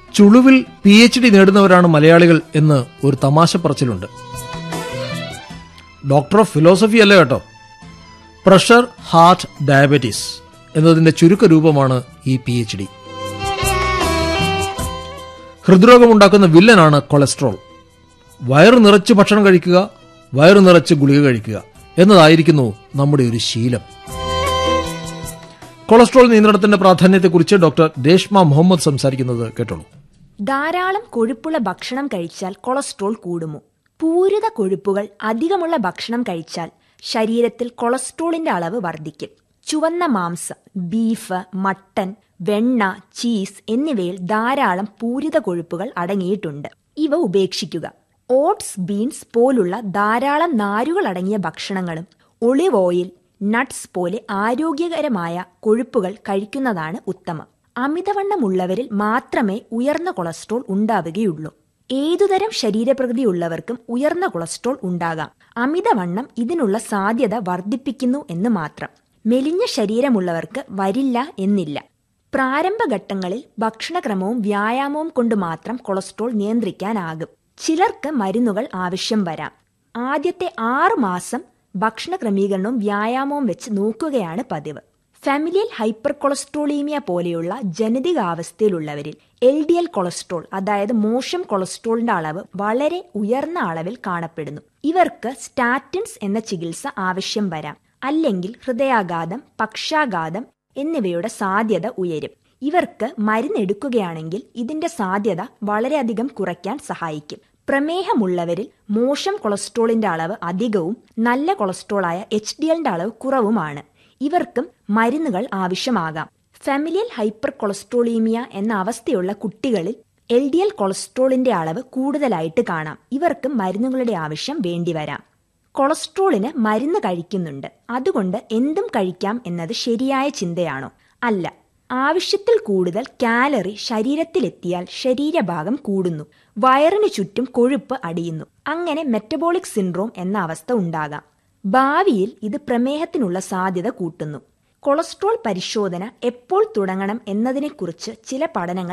ചുളുവിൽ P H D നേടുന്നവരാണ് മലയാളികൾ എന്ന് ഒരു തമാശ പറച്ചിലുണ്ട് ഡോക്ടർ ഓഫ് ഫിലോസഫി അല്ല കേട്ടോ പ്രഷർ ഹാർട്ട് ഡയബറ്റീസ് എന്നതിന്റെ ചുരുക്ക രൂപമാണ് ഈ പി എച്ച് ഡി ഹൃദ്രോഗമുണ്ടാക്കുന്ന വില്ലനാണ് കൊളസ്ട്രോൾ വയറ് നിറച്ച് ഭക്ഷണം കഴിക്കുക വയറ് നിറച്ച് ഗുളിക കഴിക്കുക എന്നതായിരിക്കുന്നു നമ്മുടെ ഒരു ശീലം കൊളസ്ട്രോൾ നിയന്ത്രണത്തിന്റെ പ്രാധാന്യത്തെക്കുറിച്ച് ഡോക്ടർ രേഷ്മ മുഹമ്മദ് സംസാരിക്കുന്നത് കേട്ടോളൂ ധാരാളം കൊഴുപ്പുള്ള ഭക്ഷണം കഴിച്ചാൽ കൊളസ്ട്രോൾ കൂടുമോ പൂരിത കൊഴുപ്പുകൾ അധികമുള്ള ഭക്ഷണം കഴിച്ചാൽ ശരീരത്തിൽ കൊളസ്ട്രോളിന്റെ അളവ് വർദ്ധിക്കും ചുവന്ന മാംസം ബീഫ് മട്ടൻ വെണ്ണ ചീസ് എന്നിവയിൽ ധാരാളം പൂരിത കൊഴുപ്പുകൾ അടങ്ങിയിട്ടുണ്ട് ഇവ ഉപേക്ഷിക്കുക ഓട്സ് ബീൻസ് പോലുള്ള ധാരാളം നാരുകൾ അടങ്ങിയ ഭക്ഷണങ്ങളും ഒളിവ് ഓയിൽ നട്ട്സ് പോലെ ആരോഗ്യകരമായ കൊഴുപ്പുകൾ കഴിക്കുന്നതാണ് ഉത്തമം അമിതവണ്ണമുള്ളവരിൽ മാത്രമേ ഉയർന്ന കൊളസ്ട്രോൾ ഉണ്ടാവുകയുള്ളൂ ഏതുതരം ശരീരപ്രകൃതിയുള്ളവർക്കും ഉയർന്ന കൊളസ്ട്രോൾ ഉണ്ടാകാം അമിതവണ്ണം ഇതിനുള്ള സാധ്യത വർദ്ധിപ്പിക്കുന്നു എന്ന് മാത്രം മെലിഞ്ഞ ശരീരമുള്ളവർക്ക് വരില്ല എന്നില്ല പ്രാരംഭഘട്ടങ്ങളിൽ ഭക്ഷണക്രമവും വ്യായാമവും കൊണ്ട് മാത്രം കൊളസ്ട്രോൾ നിയന്ത്രിക്കാനാകും ചിലർക്ക് മരുന്നുകൾ ആവശ്യം വരാം ആദ്യത്തെ ആറു മാസം ഭക്ഷണ ക്രമീകരണവും വ്യായാമവും വെച്ച് നോക്കുകയാണ് പതിവ് ഫാമിലിയൽ ഹൈപ്പർ കൊളസ്ട്രോളീമിയ പോലെയുള്ള ജനിതകാവസ്ഥയിലുള്ളവരിൽ എൽ ഡി എൽ കൊളസ്ട്രോൾ അതായത് മോശം കൊളസ്ട്രോളിന്റെ അളവ് വളരെ ഉയർന്ന അളവിൽ കാണപ്പെടുന്നു ഇവർക്ക് സ്റ്റാറ്റിൻസ് എന്ന ചികിത്സ ആവശ്യം വരാം അല്ലെങ്കിൽ ഹൃദയാഘാതം പക്ഷാഘാതം എന്നിവയുടെ സാധ്യത ഉയരും ഇവർക്ക് മരുന്നെടുക്കുകയാണെങ്കിൽ ഇതിന്റെ സാധ്യത വളരെയധികം കുറയ്ക്കാൻ സഹായിക്കും പ്രമേഹമുള്ളവരിൽ മോശം കൊളസ്ട്രോളിന്റെ അളവ് അധികവും നല്ല കൊളസ്ട്രോളായ എച്ച് ഡി എല്ലിന്റെ അളവ് കുറവുമാണ് ഇവർക്കും മരുന്നുകൾ ആവശ്യമാകാം ഫാമിലിയൽ ഹൈപ്പർ കൊളസ്ട്രോളീമിയ എന്ന അവസ്ഥയുള്ള കുട്ടികളിൽ എൽ ഡി എൽ കൊളസ്ട്രോളിന്റെ അളവ് കൂടുതലായിട്ട് കാണാം ഇവർക്ക് മരുന്നുകളുടെ ആവശ്യം വേണ്ടിവരാം കൊളസ്ട്രോളിന് മരുന്ന് കഴിക്കുന്നുണ്ട് അതുകൊണ്ട് എന്തും കഴിക്കാം എന്നത് ശരിയായ ചിന്തയാണോ അല്ല ആവശ്യത്തിൽ കൂടുതൽ കാലറി ശരീരത്തിലെത്തിയാൽ ശരീരഭാഗം കൂടുന്നു വയറിന് ചുറ്റും കൊഴുപ്പ് അടിയുന്നു അങ്ങനെ മെറ്റബോളിക് സിൻഡ്രോം എന്ന അവസ്ഥ ഉണ്ടാകാം ഭാവിയിൽ ഇത് പ്രമേഹത്തിനുള്ള സാധ്യത കൂട്ടുന്നു കൊളസ്ട്രോൾ പരിശോധന എപ്പോൾ തുടങ്ങണം എന്നതിനെക്കുറിച്ച് ചില പഠനങ്ങൾ